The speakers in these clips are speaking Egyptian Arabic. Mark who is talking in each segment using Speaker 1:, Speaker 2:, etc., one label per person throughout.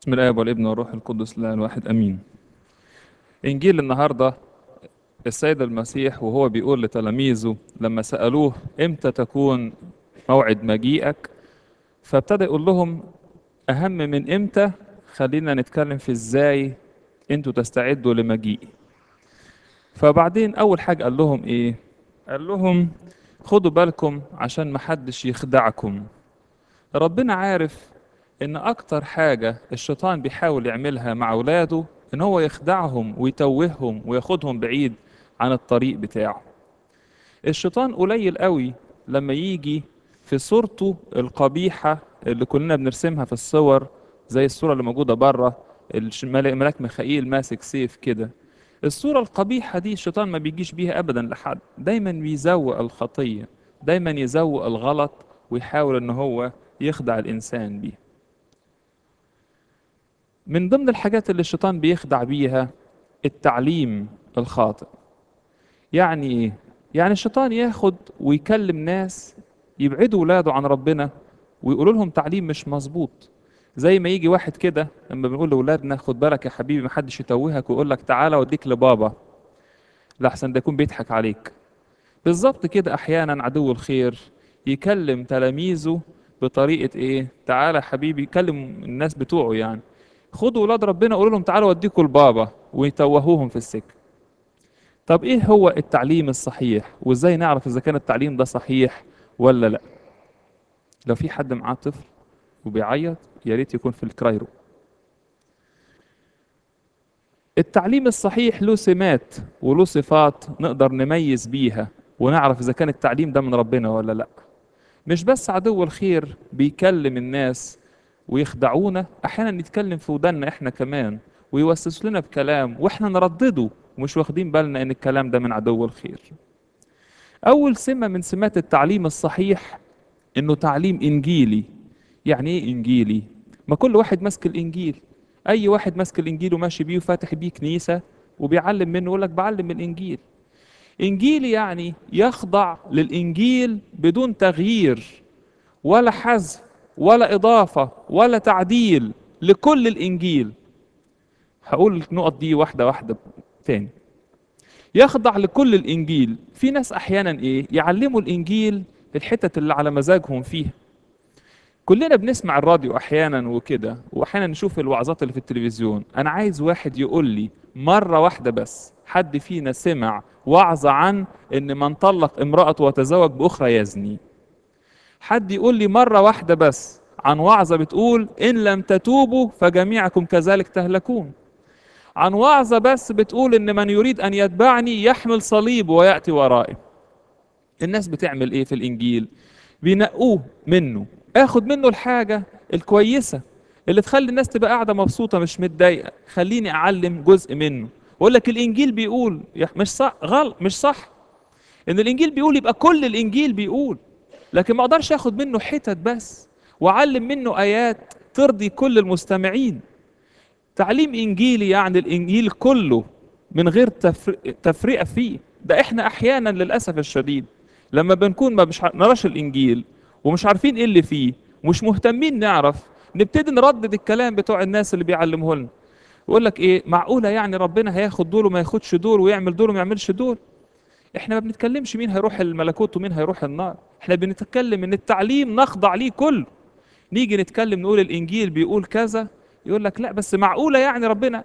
Speaker 1: بسم الآب والابن والروح القدس لا الواحد أمين إنجيل النهاردة السيد المسيح وهو بيقول لتلاميذه لما سألوه إمتى تكون موعد مجيئك فابتدى يقول لهم أهم من إمتى خلينا نتكلم في إزاي أنتوا تستعدوا لمجيئي فبعدين أول حاجة قال لهم إيه قال لهم خدوا بالكم عشان محدش يخدعكم ربنا عارف ان اكتر حاجة الشيطان بيحاول يعملها مع اولاده ان هو يخدعهم ويتوههم وياخدهم بعيد عن الطريق بتاعه الشيطان قليل قوي لما يجي في صورته القبيحة اللي كلنا بنرسمها في الصور زي الصورة اللي موجودة بره الملاك ميخائيل ماسك سيف كده الصورة القبيحة دي الشيطان ما بيجيش بيها أبدا لحد دايما بيزوق الخطية دايما يزوق الغلط ويحاول ان هو يخدع الإنسان بيه من ضمن الحاجات اللي الشيطان بيخدع بيها التعليم الخاطئ يعني ايه يعني الشيطان ياخد ويكلم ناس يبعدوا ولاده عن ربنا ويقولوا لهم تعليم مش مظبوط زي ما يجي واحد كده لما بنقول لاولادنا خد بالك يا حبيبي محدش يتوهك ويقول لك تعالى اوديك لبابا لحسن ده يكون بيضحك عليك بالظبط كده احيانا عدو الخير يكلم تلاميذه بطريقه ايه تعالى يا حبيبي يكلم الناس بتوعه يعني خدوا ولاد ربنا قولوا لهم تعالوا اوديكوا لبابا ويتوهوهم في السكه طب ايه هو التعليم الصحيح وازاي نعرف اذا كان التعليم ده صحيح ولا لا لو في حد معاه طفل وبيعيط يا ريت يكون في الكرايرو التعليم الصحيح له سمات وله صفات نقدر نميز بيها ونعرف اذا كان التعليم ده من ربنا ولا لا مش بس عدو الخير بيكلم الناس ويخدعونا احيانا يتكلم في ودنا احنا كمان ويوسوس لنا بكلام واحنا نردده ومش واخدين بالنا ان الكلام ده من عدو الخير اول سمه من سمات التعليم الصحيح انه تعليم انجيلي يعني ايه انجيلي ما كل واحد ماسك الانجيل اي واحد ماسك الانجيل وماشي بيه وفاتح بيه كنيسه وبيعلم منه يقول لك بعلم من الانجيل انجيلي يعني يخضع للانجيل بدون تغيير ولا حذف ولا إضافة ولا تعديل لكل الإنجيل هقول النقط دي واحدة واحدة تاني يخضع لكل الإنجيل في ناس أحيانا إيه يعلموا الإنجيل الحتت اللي على مزاجهم فيها كلنا بنسمع الراديو أحيانا وكده وأحيانا نشوف الوعظات اللي في التلفزيون أنا عايز واحد يقول لي مرة واحدة بس حد فينا سمع وعظة عن إن من طلق امرأة وتزوج بأخرى يزني حد يقول لي مرة واحدة بس عن وعظة بتقول إن لم تتوبوا فجميعكم كذلك تهلكون عن وعظة بس بتقول إن من يريد أن يتبعني يحمل صليب ويأتي ورائي الناس بتعمل إيه في الإنجيل بينقوه منه آخد منه الحاجة الكويسة اللي تخلي الناس تبقى قاعدة مبسوطة مش متضايقة خليني أعلم جزء منه وأقول لك الإنجيل بيقول مش صح غلط مش صح إن الإنجيل بيقول يبقى كل الإنجيل بيقول لكن ما اقدرش اخد منه حتت بس واعلم منه ايات ترضي كل المستمعين تعليم انجيلي يعني الانجيل كله من غير تفرقه فيه ده احنا احيانا للاسف الشديد لما بنكون ما مش نراش الانجيل ومش عارفين ايه اللي فيه ومش مهتمين نعرف نبتدي نردد الكلام بتوع الناس اللي بيعلموه لنا يقول لك ايه معقوله يعني ربنا هياخد دول وما ياخدش دول ويعمل دول وما يعملش دول احنا ما بنتكلمش مين هيروح الملكوت ومين هيروح النار احنا بنتكلم ان التعليم نخضع ليه كله نيجي نتكلم نقول الانجيل بيقول كذا يقول لك لا بس معقوله يعني ربنا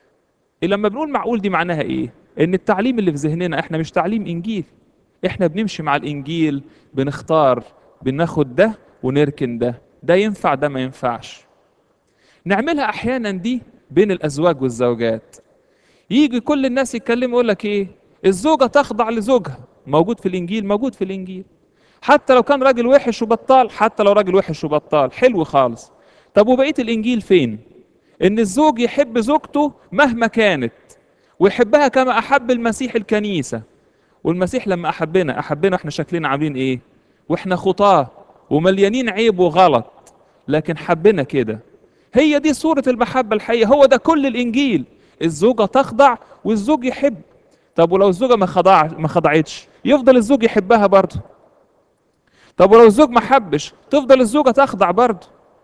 Speaker 1: لما بنقول معقول دي معناها ايه ان التعليم اللي في ذهننا احنا مش تعليم انجيل احنا بنمشي مع الانجيل بنختار بناخد ده ونركن ده ده ينفع ده ما ينفعش نعملها احيانا دي بين الازواج والزوجات يجي كل الناس يتكلموا يقول لك ايه الزوجة تخضع لزوجها موجود في الإنجيل موجود في الإنجيل حتى لو كان راجل وحش وبطال حتى لو راجل وحش وبطال حلو خالص طب وبقية الإنجيل فين إن الزوج يحب زوجته مهما كانت ويحبها كما أحب المسيح الكنيسة والمسيح لما أحبنا أحبنا إحنا شكلنا عاملين إيه وإحنا خطاة ومليانين عيب وغلط لكن حبنا كده هي دي صورة المحبة الحقيقية هو ده كل الإنجيل الزوجة تخضع والزوج يحب طب ولو الزوجه ما خضع ما خضعتش يفضل الزوج يحبها برضه طب ولو الزوج ما حبش تفضل الزوجه تخضع برضه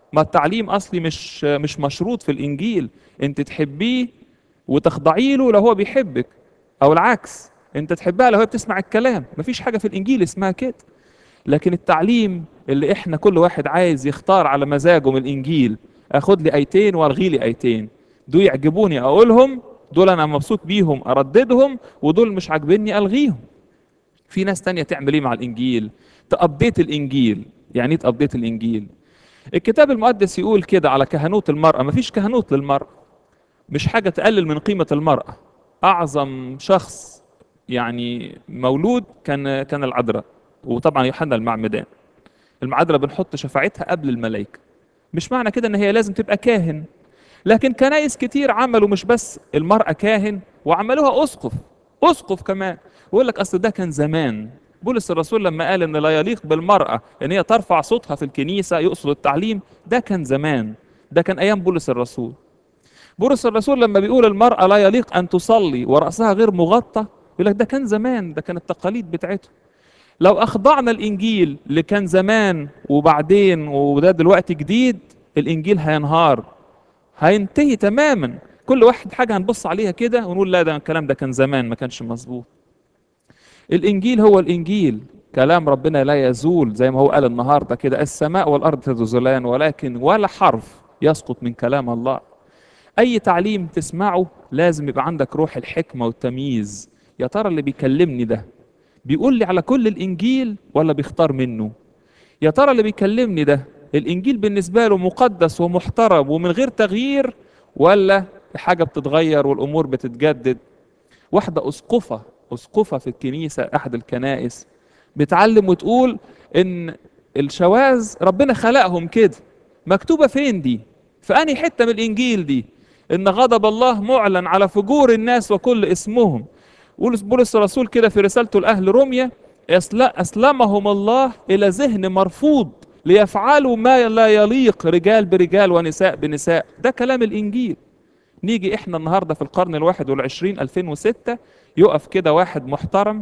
Speaker 1: ما التعليم اصلي مش مش مشروط في الانجيل انت تحبيه وتخضعي له لو هو بيحبك او العكس انت تحبها لو هي بتسمع الكلام مفيش حاجه في الانجيل اسمها كده لكن التعليم اللي احنا كل واحد عايز يختار على مزاجه من الانجيل اخد لي ايتين والغي لي ايتين دول يعجبوني اقولهم دول انا مبسوط بيهم ارددهم ودول مش عاجبني الغيهم في ناس تانية تعمل ايه مع الانجيل تابديت الانجيل يعني ايه تابديت الانجيل الكتاب المقدس يقول كده على كهنوت المرأة مفيش كهنوت للمرأة مش حاجة تقلل من قيمة المرأة أعظم شخص يعني مولود كان كان العذراء وطبعا يوحنا المعمدان المعذراء بنحط شفاعتها قبل الملائكة مش معنى كده ان هي لازم تبقى كاهن لكن كنايس كتير عملوا مش بس المرأة كاهن وعملوها أسقف أسقف كمان ويقول لك أصل ده كان زمان بولس الرسول لما قال ان لا يليق بالمرأة ان هي ترفع صوتها في الكنيسة يقصد التعليم ده كان زمان ده كان ايام بولس الرسول بولس الرسول لما بيقول المرأة لا يليق ان تصلي ورأسها غير مغطى يقول لك ده كان زمان ده كانت التقاليد بتاعته لو اخضعنا الانجيل اللي كان زمان وبعدين وده دلوقتي جديد الانجيل هينهار هينتهي تماما كل واحد حاجة هنبص عليها كده ونقول لا ده الكلام ده كان زمان ما كانش مظبوط الانجيل هو الانجيل كلام ربنا لا يزول زي ما هو قال النهارده كده السماء والارض تزولان ولكن ولا حرف يسقط من كلام الله اي تعليم تسمعه لازم يبقى عندك روح الحكمه والتمييز يا ترى اللي بيكلمني ده بيقول لي على كل الانجيل ولا بيختار منه يا ترى اللي بيكلمني ده الانجيل بالنسبه له مقدس ومحترم ومن غير تغيير ولا حاجه بتتغير والامور بتتجدد واحده اسقفه اسقفه في الكنيسه احد الكنائس بتعلم وتقول ان الشواذ ربنا خلقهم كده مكتوبه فين دي في انهي حته من الانجيل دي ان غضب الله معلن على فجور الناس وكل اسمهم بولس بولس الرسول كده في رسالته لاهل روميا اسلمهم الله الى ذهن مرفوض ليفعلوا ما لا يليق رجال برجال ونساء بنساء ده كلام الانجيل نيجي احنا النهارده في القرن الواحد والعشرين 2006 يقف كده واحد محترم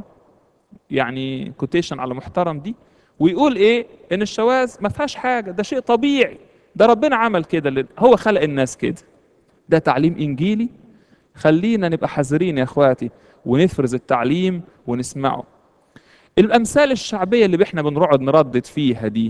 Speaker 1: يعني كوتيشن على محترم دي ويقول ايه ان الشواذ ما فيهاش حاجه ده شيء طبيعي ده ربنا عمل كده هو خلق الناس كده ده تعليم انجيلي خلينا نبقى حذرين يا اخواتي ونفرز التعليم ونسمعه الامثال الشعبيه اللي احنا بنقعد نردد فيها دي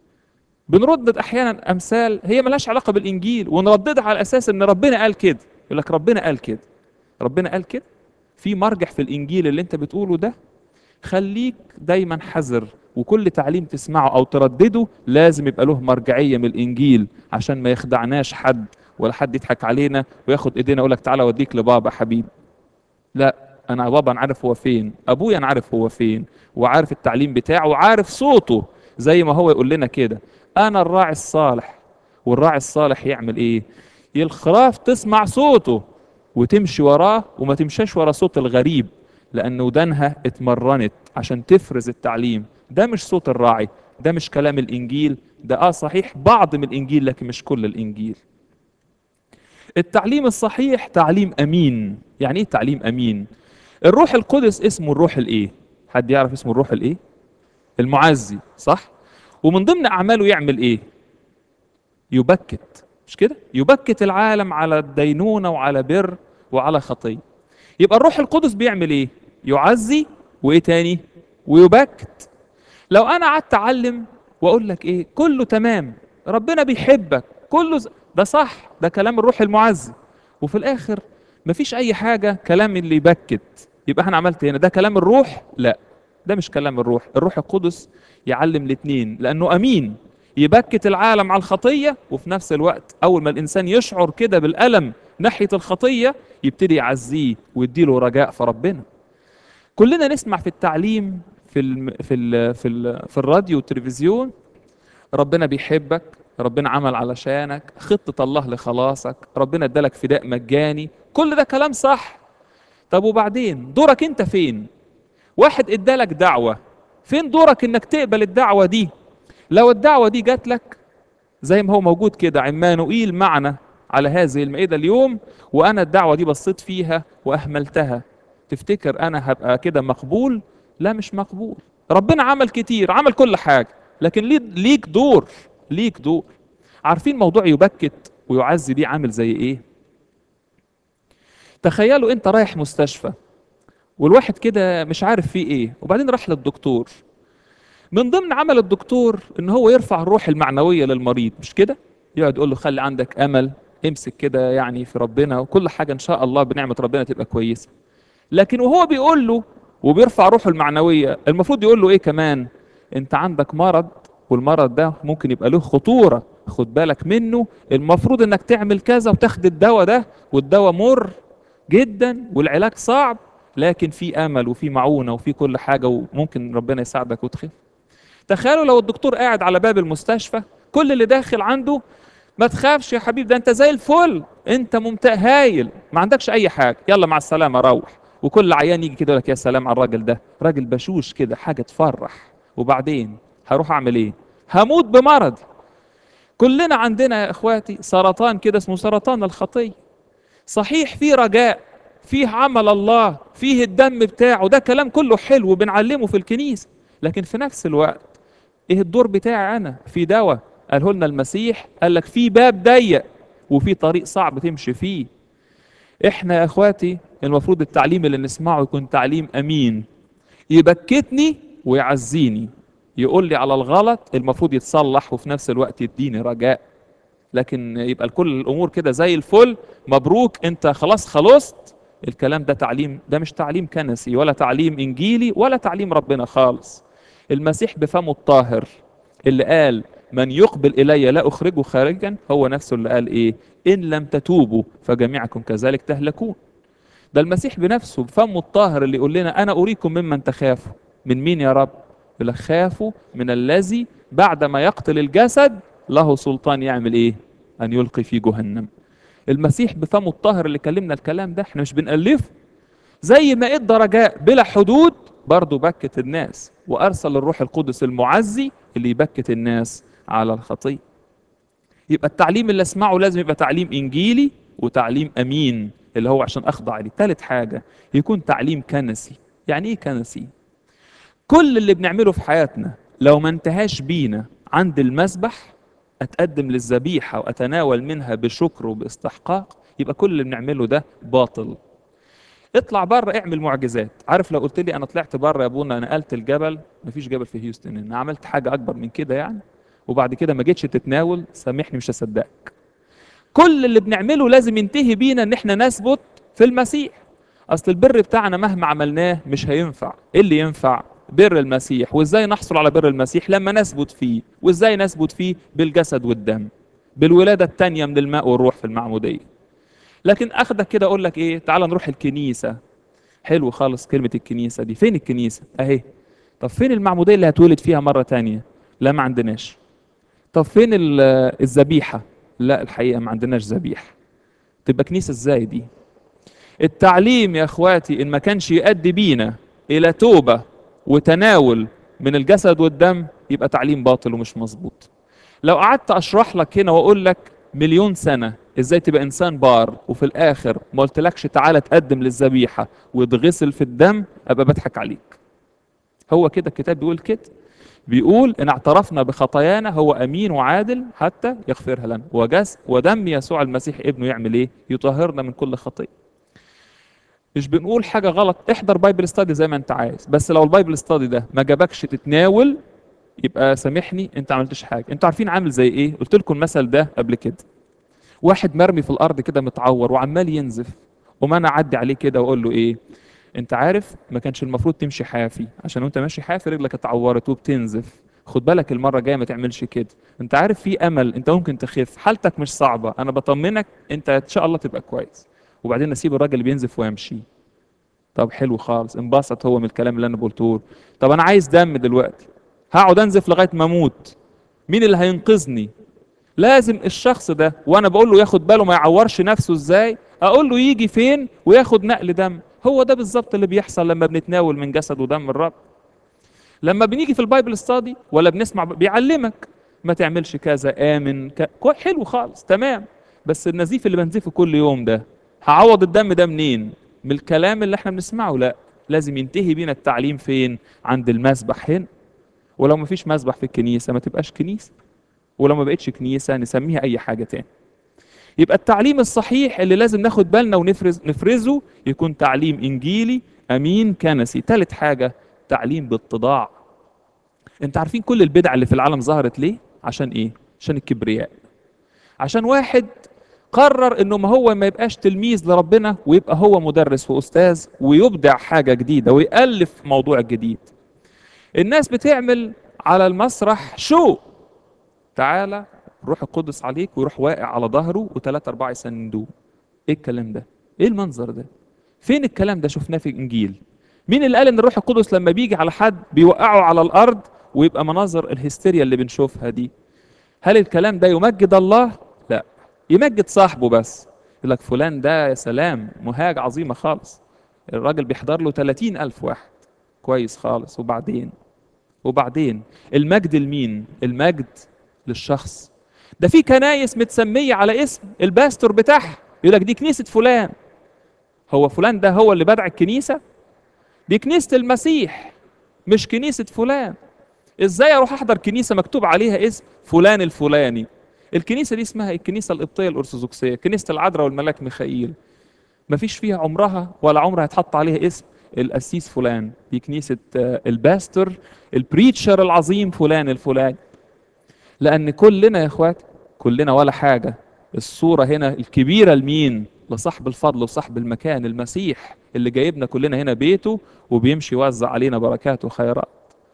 Speaker 1: بنردد احيانا امثال هي ملهاش علاقه بالانجيل ونرددها على اساس ان ربنا قال كده يقول لك ربنا قال كده ربنا قال كده في مرجح في الانجيل اللي انت بتقوله ده خليك دايما حذر وكل تعليم تسمعه او تردده لازم يبقى له مرجعيه من الانجيل عشان ما يخدعناش حد ولا حد يضحك علينا وياخد ايدينا يقول لك تعالى اوديك لبابا حبيبي لا انا بابا انا عارف هو فين ابويا انا عارف هو فين وعارف التعليم بتاعه وعارف صوته زي ما هو يقول لنا كده انا الراعي الصالح والراعي الصالح يعمل ايه الخراف تسمع صوته وتمشي وراه وما تمشاش ورا صوت الغريب لان ودانها اتمرنت عشان تفرز التعليم ده مش صوت الراعي ده مش كلام الانجيل ده اه صحيح بعض من الانجيل لكن مش كل الانجيل التعليم الصحيح تعليم امين يعني ايه تعليم امين الروح القدس اسمه الروح الايه حد يعرف اسمه الروح الايه المعزي صح ومن ضمن اعماله يعمل ايه يبكت مش كده يبكت العالم على الدينونه وعلى بر وعلى خطيه يبقى الروح القدس بيعمل ايه يعزي وايه تاني ويبكت لو انا قعدت اعلم واقول لك ايه كله تمام ربنا بيحبك كله ز... ده صح ده كلام الروح المعزي وفي الاخر مفيش اي حاجه كلام اللي يبكت يبقى انا عملت هنا ده كلام الروح لا ده مش كلام الروح الروح القدس يعلم الاثنين لانه امين يبكت العالم على الخطيه وفي نفس الوقت اول ما الانسان يشعر كده بالالم ناحيه الخطيه يبتدي يعزيه ويديله رجاء في ربنا كلنا نسمع في التعليم في الم... في ال... في ال... في الراديو والتلفزيون ربنا بيحبك ربنا عمل علشانك خطة الله لخلاصك ربنا ادالك فداء مجاني كل ده كلام صح طب وبعدين دورك انت فين واحد ادالك دعوة فين دورك انك تقبل الدعوة دي لو الدعوة دي جات لك زي ما هو موجود كده عمانوئيل معنا على هذه المائدة اليوم وأنا الدعوة دي بصيت فيها وأهملتها تفتكر أنا هبقى كده مقبول لا مش مقبول ربنا عمل كتير عمل كل حاجة لكن ليك دور ليك دور عارفين موضوع يبكت ويعزي دي عامل زي ايه تخيلوا انت رايح مستشفى والواحد كده مش عارف فيه ايه وبعدين راح للدكتور من ضمن عمل الدكتور ان هو يرفع الروح المعنويه للمريض مش كده يقعد يقول له خلي عندك امل امسك كده يعني في ربنا وكل حاجه ان شاء الله بنعمه ربنا تبقى كويسه لكن وهو بيقول له وبيرفع روحه المعنويه المفروض يقول له ايه كمان انت عندك مرض والمرض ده ممكن يبقى له خطوره خد بالك منه المفروض انك تعمل كذا وتاخد الدواء ده والدواء مر جدا والعلاج صعب لكن في امل وفي معونه وفي كل حاجه وممكن ربنا يساعدك وتخف تخيلوا لو الدكتور قاعد على باب المستشفى كل اللي داخل عنده ما تخافش يا حبيبي ده انت زي الفل انت ممتاز هايل ما عندكش اي حاجه يلا مع السلامه روح وكل عيان يجي كده يقول لك يا سلام على الراجل ده راجل بشوش كده حاجه تفرح وبعدين هروح اعمل ايه هموت بمرض كلنا عندنا يا اخواتي سرطان كده اسمه سرطان الخطيه صحيح في رجاء فيه عمل الله فيه الدم بتاعه ده كلام كله حلو وبنعلمه في الكنيسه لكن في نفس الوقت ايه الدور بتاعي انا في دواء قاله لنا المسيح قال لك في باب ضيق وفي طريق صعب تمشي فيه احنا يا اخواتي المفروض التعليم اللي نسمعه يكون تعليم امين يبكتني ويعزيني يقول لي على الغلط المفروض يتصلح وفي نفس الوقت يديني رجاء لكن يبقى كل الامور كده زي الفل مبروك انت خلاص خلصت الكلام ده تعليم ده مش تعليم كنسي ولا تعليم انجيلي ولا تعليم ربنا خالص المسيح بفمه الطاهر اللي قال من يقبل الي لا اخرجه خارجا هو نفسه اللي قال ايه ان لم تتوبوا فجميعكم كذلك تهلكون ده المسيح بنفسه بفمه الطاهر اللي يقول لنا انا اريكم ممن تخافوا من مين يا رب يقول لك خافوا من الذي بعدما يقتل الجسد له سلطان يعمل ايه ان يلقي في جهنم المسيح بفمه الطاهر اللي كلمنا الكلام ده احنا مش بنألفه زي ما ادى رجاء بلا حدود برضه بكت الناس وارسل الروح القدس المعزي اللي يبكت الناس على الخطيه يبقى التعليم اللي اسمعه لازم يبقى تعليم انجيلي وتعليم امين اللي هو عشان اخضع ليه ثالث حاجه يكون تعليم كنسي يعني ايه كنسي كل اللي بنعمله في حياتنا لو ما انتهاش بينا عند المسبح اتقدم للذبيحه واتناول منها بشكر وباستحقاق يبقى كل اللي بنعمله ده باطل اطلع بره اعمل معجزات عارف لو قلت لي انا طلعت بره يا ابونا نقلت الجبل مفيش جبل في هيوستن انا عملت حاجه اكبر من كده يعني وبعد كده ما جيتش تتناول سامحني مش هصدقك كل اللي بنعمله لازم ينتهي بينا ان احنا نثبت في المسيح اصل البر بتاعنا مهما عملناه مش هينفع ايه اللي ينفع بر المسيح وازاي نحصل على بر المسيح لما نثبت فيه وازاي نثبت فيه بالجسد والدم بالولادة التانية من الماء والروح في المعمودية لكن اخدك كده اقول لك ايه تعال نروح الكنيسة حلو خالص كلمة الكنيسة دي فين الكنيسة اهي طب فين المعمودية اللي هتولد فيها مرة تانية لا ما عندناش طب فين الذبيحة لا الحقيقة ما عندناش ذبيحة تبقى كنيسة ازاي دي التعليم يا اخواتي ان ما كانش يؤدي بينا الى توبة وتناول من الجسد والدم يبقى تعليم باطل ومش مظبوط لو قعدت اشرح لك هنا واقول لك مليون سنة ازاي تبقى انسان بار وفي الاخر ما قلتلكش تعالى تقدم للذبيحة وتغسل في الدم ابقى بضحك عليك هو كده الكتاب بيقول كده بيقول ان اعترفنا بخطايانا هو امين وعادل حتى يغفرها لنا وجس ودم يسوع المسيح ابنه يعمل ايه يطهرنا من كل خطيه مش بنقول حاجه غلط احضر بايبل ستادي زي ما انت عايز بس لو البايبل ستادي ده ما جابكش تتناول يبقى سامحني انت ما عملتش حاجه انتوا عارفين عامل زي ايه قلت لكم المثل ده قبل كده واحد مرمي في الارض كده متعور وعمال ينزف وما انا اعدي عليه كده واقول له ايه انت عارف ما كانش المفروض تمشي حافي عشان وانت ماشي حافي رجلك اتعورت وبتنزف خد بالك المره الجايه ما تعملش كده انت عارف في امل انت ممكن تخف حالتك مش صعبه انا بطمنك انت ان شاء الله تبقى كويس وبعدين اسيب الراجل اللي بينزف ويمشي طب حلو خالص انبسط هو من الكلام اللي انا قلته طب انا عايز دم دلوقتي هقعد انزف لغايه ما اموت مين اللي هينقذني لازم الشخص ده وانا بقول له ياخد باله ما يعورش نفسه ازاي اقول له يجي فين وياخد نقل دم هو ده بالظبط اللي بيحصل لما بنتناول من جسد ودم الرب لما بنيجي في البايبل ستادي ولا بنسمع بيعلمك ما تعملش كذا امن ك... حلو خالص تمام بس النزيف اللي بنزفه كل يوم ده هعوض الدم ده منين من الكلام اللي احنا بنسمعه لا لازم ينتهي بينا التعليم فين عند المسبح هنا ولو ما فيش مسبح في الكنيسه ما تبقاش كنيسه ولو ما بقتش كنيسة نسميها أي حاجة تاني يبقى التعليم الصحيح اللي لازم ناخد بالنا ونفرز نفرزه يكون تعليم إنجيلي أمين كنسي تالت حاجة تعليم باتضاع انت عارفين كل البدع اللي في العالم ظهرت ليه عشان ايه عشان الكبرياء عشان واحد قرر انه ما هو ما يبقاش تلميذ لربنا ويبقى هو مدرس واستاذ ويبدع حاجه جديده ويالف موضوع جديد الناس بتعمل على المسرح شو تعالى روح القدس عليك ويروح واقع على ظهره وثلاثة أربعة يسندوه إيه الكلام ده؟ إيه المنظر ده؟ فين الكلام ده شفناه في الإنجيل؟ مين اللي قال إن الروح القدس لما بيجي على حد بيوقعه على الأرض ويبقى مناظر الهستيريا اللي بنشوفها دي؟ هل الكلام ده يمجد الله؟ لا يمجد صاحبه بس يقول لك فلان ده يا سلام مهاج عظيمة خالص الراجل بيحضر له 30 ألف واحد كويس خالص وبعدين وبعدين المجد لمين؟ المجد للشخص ده في كنايس متسمية على اسم الباستور بتاعها يقول لك دي كنيسة فلان هو فلان ده هو اللي بدع الكنيسة دي كنيسة المسيح مش كنيسة فلان ازاي اروح احضر كنيسة مكتوب عليها اسم فلان الفلاني الكنيسة دي اسمها الكنيسة القبطية الأرثوذكسية كنيسة العذراء والملاك ميخائيل مفيش فيها عمرها ولا عمرها هيتحط عليها اسم القسيس فلان دي كنيسة آه، الباستور البريتشر العظيم فلان الفلاني لأن كلنا يا اخوات كلنا ولا حاجة الصورة هنا الكبيرة لمين؟ لصاحب الفضل وصاحب المكان المسيح اللي جايبنا كلنا هنا بيته وبيمشي يوزع علينا بركات وخيرات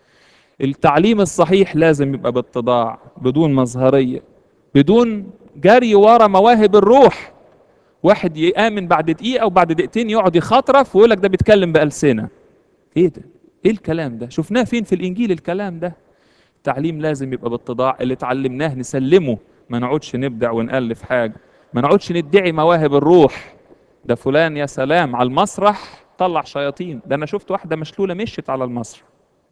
Speaker 1: التعليم الصحيح لازم يبقى باتضاع بدون مظهرية بدون جري ورا مواهب الروح واحد يآمن بعد دقيقة وبعد دقيقتين يقعد يخاطرف ويقول لك ده بيتكلم بألسنة ايه ده؟ ايه الكلام ده؟ شفناه فين في الإنجيل الكلام ده؟ التعليم لازم يبقى باتضاع اللي اتعلمناه نسلمه ما نقعدش نبدع ونألف حاجة ما نقعدش ندعي مواهب الروح ده فلان يا سلام على المسرح طلع شياطين ده انا شفت واحدة مشلولة مشيت على المسرح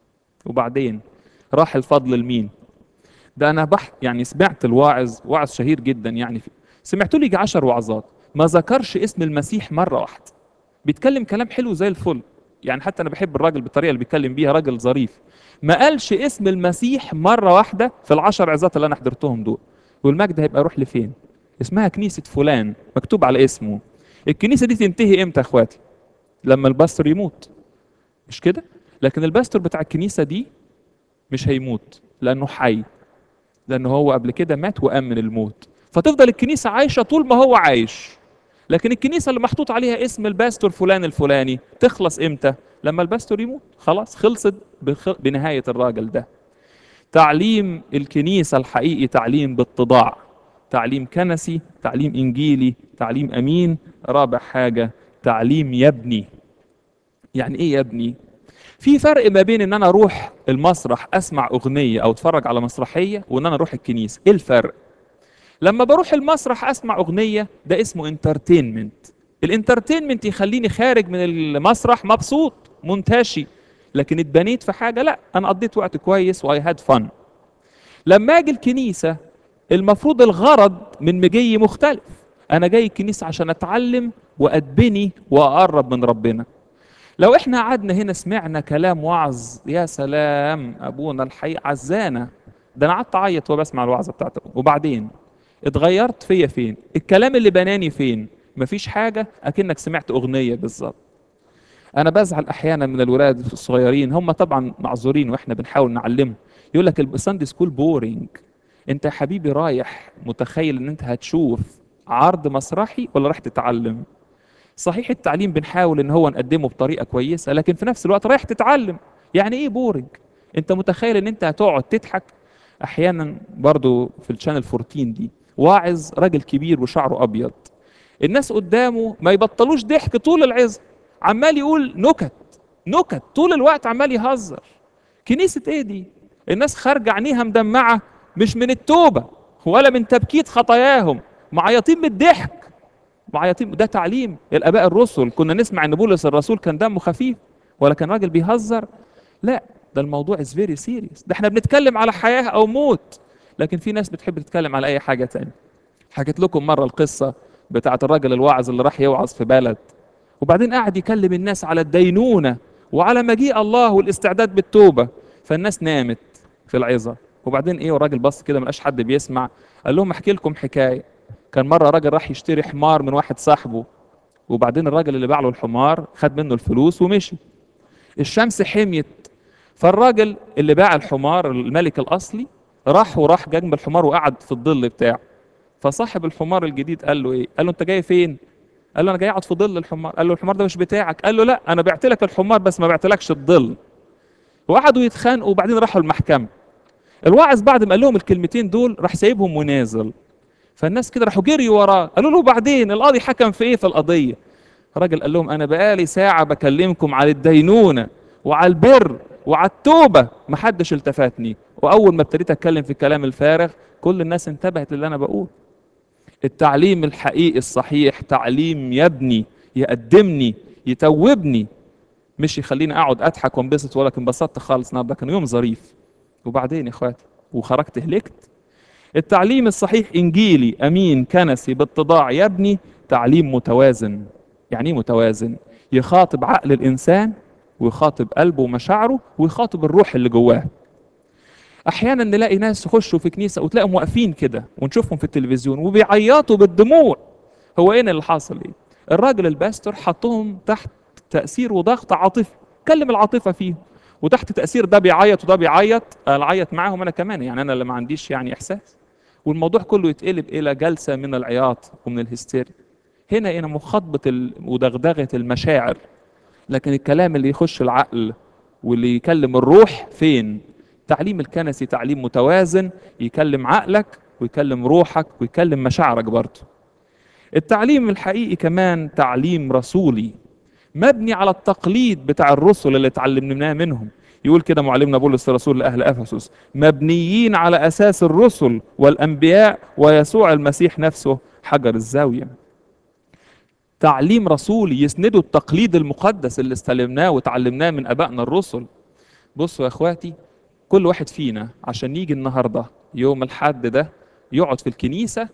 Speaker 1: وبعدين راح الفضل لمين ده انا بح يعني سمعت الواعظ واعظ شهير جدا يعني في سمعت له يجي 10 وعظات ما ذكرش اسم المسيح مرة واحدة بيتكلم كلام حلو زي الفل يعني حتى انا بحب الراجل بالطريقه اللي بيتكلم بيها راجل ظريف ما قالش اسم المسيح مره واحده في العشر عظات اللي انا حضرتهم دول والمجد هيبقى يروح لفين اسمها كنيسه فلان مكتوب على اسمه الكنيسه دي تنتهي امتى يا اخواتي لما الباستور يموت مش كده لكن الباستور بتاع الكنيسه دي مش هيموت لانه حي لانه هو قبل كده مات وامن الموت فتفضل الكنيسه عايشه طول ما هو عايش لكن الكنيسه اللي محطوط عليها اسم الباستور فلان الفلاني تخلص امتى لما الباستور يموت خلاص خلصت بخ... بنهايه الراجل ده تعليم الكنيسه الحقيقي تعليم باتضاع تعليم كنسي تعليم انجيلي تعليم امين رابع حاجه تعليم يبني يعني ايه يبني في فرق ما بين ان انا اروح المسرح اسمع اغنيه او اتفرج على مسرحيه وان انا اروح الكنيسه ايه الفرق لما بروح المسرح اسمع اغنيه ده اسمه انترتينمنت الانترتينمنت يخليني خارج من المسرح مبسوط منتشي لكن اتبنيت في حاجه لا انا قضيت وقت كويس واي هاد فن لما اجي الكنيسه المفروض الغرض من مجي مختلف انا جاي الكنيسه عشان اتعلم واتبني واقرب من ربنا لو احنا قعدنا هنا سمعنا كلام وعظ يا سلام ابونا الحقيقه عزانا ده انا قعدت اعيط وبسمع الوعظه بتاعته وبعدين اتغيرت فيا فين الكلام اللي بناني فين مفيش حاجه اكنك سمعت اغنيه بالظبط انا بزعل احيانا من الولاد الصغيرين هم طبعا معذورين واحنا بنحاول نعلمهم يقول لك الساندي سكول بورينج انت يا حبيبي رايح متخيل ان انت هتشوف عرض مسرحي ولا رايح تتعلم صحيح التعليم بنحاول ان هو نقدمه بطريقه كويسه لكن في نفس الوقت رايح تتعلم يعني ايه بورينج انت متخيل ان انت هتقعد تضحك احيانا برضو في الشانل 14 دي واعظ راجل كبير وشعره ابيض الناس قدامه ما يبطلوش ضحك طول العظه عمال يقول نكت نكت طول الوقت عمال يهزر كنيسه ايه دي الناس خارجه عينيها مدمعه مش من التوبه ولا من تبكيت خطاياهم معيطين من الضحك معيطين ده تعليم الاباء الرسل كنا نسمع ان بولس الرسول كان دمه خفيف ولا كان راجل بيهزر لا ده الموضوع از فيري سيريس ده احنا بنتكلم على حياه او موت لكن في ناس بتحب تتكلم على اي حاجه تانية حكيت لكم مره القصه بتاعت الراجل الواعظ اللي راح يوعظ في بلد وبعدين قعد يكلم الناس على الدينونه وعلى مجيء الله والاستعداد بالتوبه فالناس نامت في العظه وبعدين ايه والراجل بص كده ما لقاش حد بيسمع قال لهم احكي لكم حكايه كان مره راجل راح يشتري حمار من واحد صاحبه وبعدين الراجل اللي باع له الحمار خد منه الفلوس ومشي الشمس حميت فالراجل اللي باع الحمار الملك الاصلي راح وراح جنب الحمار وقعد في الظل بتاعه فصاحب الحمار الجديد قال له ايه قال له انت جاي فين قال له انا جاي اقعد في ظل الحمار قال له الحمار ده مش بتاعك قال له لا انا بعت لك الحمار بس ما بعتلكش الظل وقعدوا يتخانقوا وبعدين راحوا المحكمه الواعظ بعد ما قال لهم الكلمتين دول راح سايبهم ونازل فالناس كده راحوا جريوا وراه قالوا له بعدين القاضي حكم في ايه في القضيه الراجل قال لهم انا بقالي ساعه بكلمكم على الدينونه وعلى البر وعلى التوبه محدش التفتني واول ما ابتديت اتكلم في الكلام الفارغ كل الناس انتبهت للي انا بقول التعليم الحقيقي الصحيح تعليم يبني يقدمني يتوبني مش يخليني اقعد اضحك وانبسط ولكن انبسطت خالص النهارده كان يوم ظريف وبعدين يا اخواتي وخرجت هلكت التعليم الصحيح انجيلي امين كنسي باتضاع يبني تعليم متوازن يعني ايه متوازن يخاطب عقل الانسان ويخاطب قلبه ومشاعره ويخاطب الروح اللي جواه احيانا نلاقي ناس يخشوا في كنيسه وتلاقيهم واقفين كده ونشوفهم في التلفزيون وبيعيطوا بالدموع هو ايه اللي حاصل ايه الراجل الباستور حطهم تحت تاثير وضغط عاطفي كلم العاطفه فيهم وتحت تاثير ده بيعيط وده بيعيط اعيط معاهم انا كمان يعني انا اللي ما عنديش يعني احساس والموضوع كله يتقلب الى جلسه من العياط ومن الهستيريا هنا هنا مخاطبه ال- ودغدغه المشاعر لكن الكلام اللي يخش العقل واللي يكلم الروح فين تعليم الكنسي تعليم متوازن يكلم عقلك ويكلم روحك ويكلم مشاعرك برضه التعليم الحقيقي كمان تعليم رسولي مبني على التقليد بتاع الرسل اللي اتعلمناه منهم يقول كده معلمنا بولس الرسول لأهل أفسس مبنيين على أساس الرسل والأنبياء ويسوع المسيح نفسه حجر الزاوية تعليم رسولي يسندوا التقليد المقدس اللي استلمناه وتعلمناه من أبائنا الرسل بصوا يا اخواتي كل واحد فينا عشان يجي النهارده يوم الحد ده يقعد في الكنيسه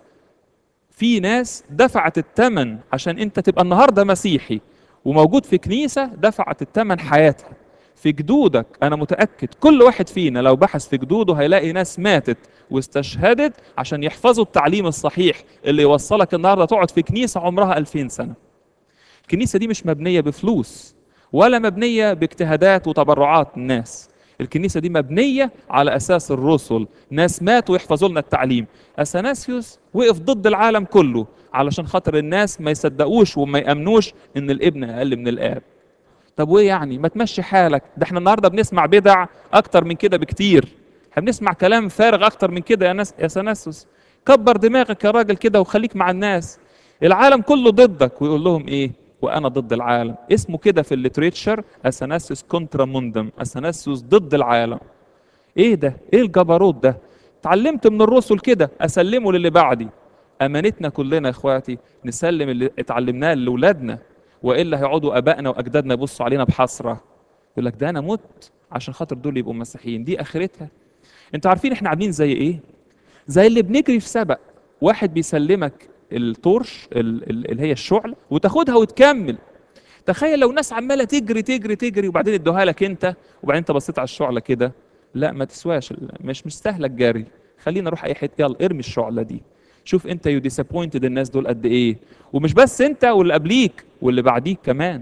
Speaker 1: في ناس دفعت الثمن عشان انت تبقى النهارده مسيحي وموجود في كنيسه دفعت الثمن حياتها في جدودك انا متاكد كل واحد فينا لو بحث في جدوده هيلاقي ناس ماتت واستشهدت عشان يحفظوا التعليم الصحيح اللي يوصلك النهارده تقعد في كنيسه عمرها 2000 سنه الكنيسه دي مش مبنيه بفلوس ولا مبنيه باجتهادات وتبرعات الناس الكنيسه دي مبنيه على اساس الرسل ناس ماتوا يحفظوا لنا التعليم اثناسيوس وقف ضد العالم كله علشان خاطر الناس ما يصدقوش وما يامنوش ان الابن اقل من الاب طب وايه يعني ما تمشي حالك ده احنا النهارده بنسمع بدع اكتر من كده بكتير احنا بنسمع كلام فارغ اكتر من كده يا ناس يا سناسوس كبر دماغك يا راجل كده وخليك مع الناس العالم كله ضدك ويقول لهم ايه وانا ضد العالم اسمه كده في الليتريتشر اثناسيوس كونترا موندم اثناسيوس ضد العالم ايه ده ايه الجبروت ده اتعلمت من الرسل كده اسلمه للي بعدي امانتنا كلنا يا اخواتي نسلم اللي اتعلمناه لاولادنا والا هيقعدوا ابائنا واجدادنا يبصوا علينا بحسره يقول لك ده انا مت عشان خاطر دول يبقوا مسيحيين دي اخرتها انتوا عارفين احنا عاملين زي ايه زي اللي بنجري في سبق واحد بيسلمك التورش ال- ال- اللي هي الشعل وتاخدها وتكمل تخيل لو ناس عماله تجري تجري تجري وبعدين ادوها لك انت وبعدين انت بصيت على الشعله كده لا ما تسواش مش مستاهله الجري خلينا نروح اي حته يلا ارمي الشعله دي شوف انت يو ديسابوينتد الناس دول قد ايه ومش بس انت واللي قبليك واللي بعديك كمان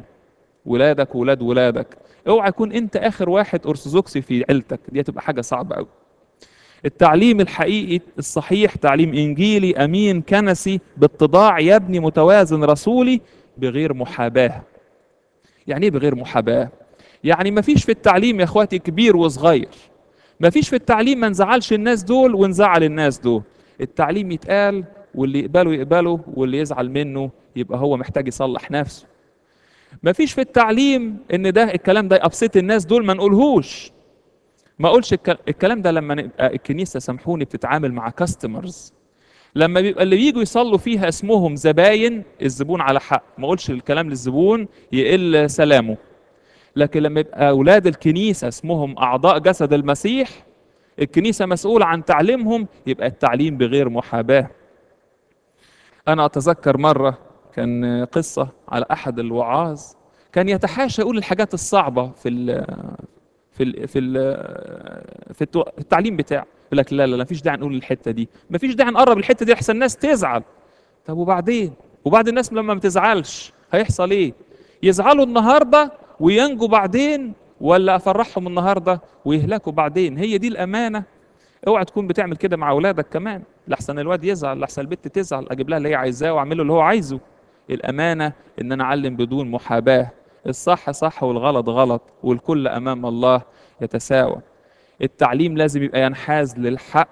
Speaker 1: ولادك وولاد ولادك اوعى يكون انت اخر واحد ارثوذكسي في عيلتك دي هتبقى حاجه صعبه قوي التعليم الحقيقي الصحيح تعليم انجيلي امين كنسي باتضاع يبني متوازن رسولي بغير محاباه يعني ايه بغير محاباه يعني ما فيش في التعليم يا اخواتي كبير وصغير ما فيش في التعليم ما نزعلش الناس دول ونزعل الناس دول التعليم يتقال واللي يقبله يقبله واللي يزعل منه يبقى هو محتاج يصلح نفسه ما فيش في التعليم ان ده الكلام ده يبسط الناس دول ما نقولهوش ما اقولش الك- الكلام ده لما نبقى الكنيسه سامحوني بتتعامل مع كاستمرز لما بيبقى اللي بييجوا يصلوا فيها اسمهم زباين الزبون على حق ما اقولش الكلام للزبون يقل سلامه لكن لما يبقى اولاد الكنيسه اسمهم اعضاء جسد المسيح الكنيسه مسؤوله عن تعليمهم يبقى التعليم بغير محاباه انا اتذكر مره كان قصه على احد الوعاظ كان يتحاشى يقول الحاجات الصعبه في ال في ال في ال في التو- في التعليم بتاعه يقول لك لا لا لا مفيش داعي نقول الحته دي مفيش داعي نقرب الحته دي احسن الناس تزعل طب وبعدين وبعد الناس لما ما تزعلش هيحصل ايه يزعلوا النهارده وينجوا بعدين ولا افرحهم النهارده ويهلكوا بعدين هي دي الامانه اوعى تكون بتعمل كده مع اولادك كمان لحسن الواد يزعل لحسن البنت تزعل اجيب لها اللي هي عايزاه واعمل له اللي هو عايزه الامانه ان انا اعلم بدون محاباه الصح صح والغلط غلط والكل امام الله يتساوى التعليم لازم يبقى ينحاز للحق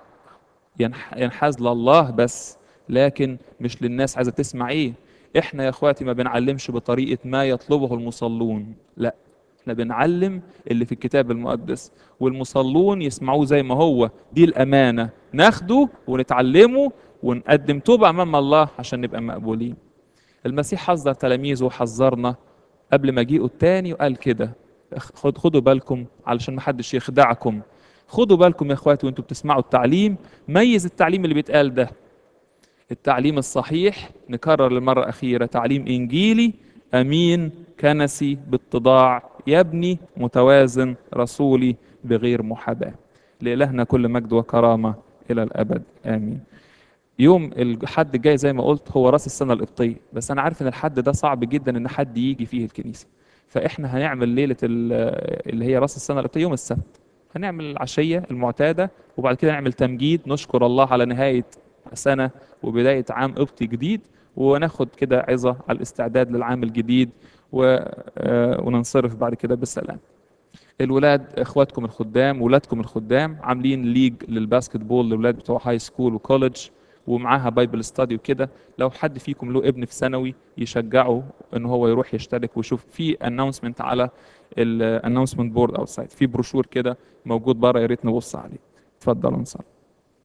Speaker 1: ينح- ينحاز لله بس لكن مش للناس عايزه تسمع ايه احنا يا اخواتي ما بنعلمش بطريقه ما يطلبه المصلون لا احنا بنعلم اللي في الكتاب المقدس والمصلون يسمعوه زي ما هو دي الامانه ناخده ونتعلمه ونقدم توبه امام الله عشان نبقى مقبولين المسيح حذر تلاميذه وحذرنا قبل مجيئه التاني وقال كده خد خدوا بالكم علشان ما حدش يخدعكم خدوا بالكم يا اخواتي وانتوا بتسمعوا التعليم ميز التعليم اللي بيتقال ده التعليم الصحيح نكرر للمرة الأخيرة تعليم إنجيلي أمين كنسي باتضاع يبني متوازن رسولي بغير محاباة لإلهنا كل مجد وكرامة إلى الأبد آمين يوم الحد الجاي زي ما قلت هو راس السنة القبطية بس أنا عارف إن الحد ده صعب جدا إن حد يجي فيه الكنيسة فإحنا هنعمل ليلة ال- اللي هي راس السنة القبطية يوم السبت هنعمل العشية المعتادة وبعد كده نعمل تمجيد نشكر الله على نهاية سنة وبداية عام قبطي جديد وناخد كده عظة على الاستعداد للعام الجديد و... آه، وننصرف بعد كده بالسلام الولاد اخواتكم الخدام ولادكم الخدام عاملين ليج للباسكت بول للولاد بتوع هاي سكول وكولج ومعاها بايبل ستادي وكده لو حد فيكم له ابن في ثانوي يشجعه ان هو يروح يشترك ويشوف في اناونسمنت على الاناونسمنت بورد اوت سايد في بروشور كده موجود بره يا ريت نبص عليه اتفضل انصر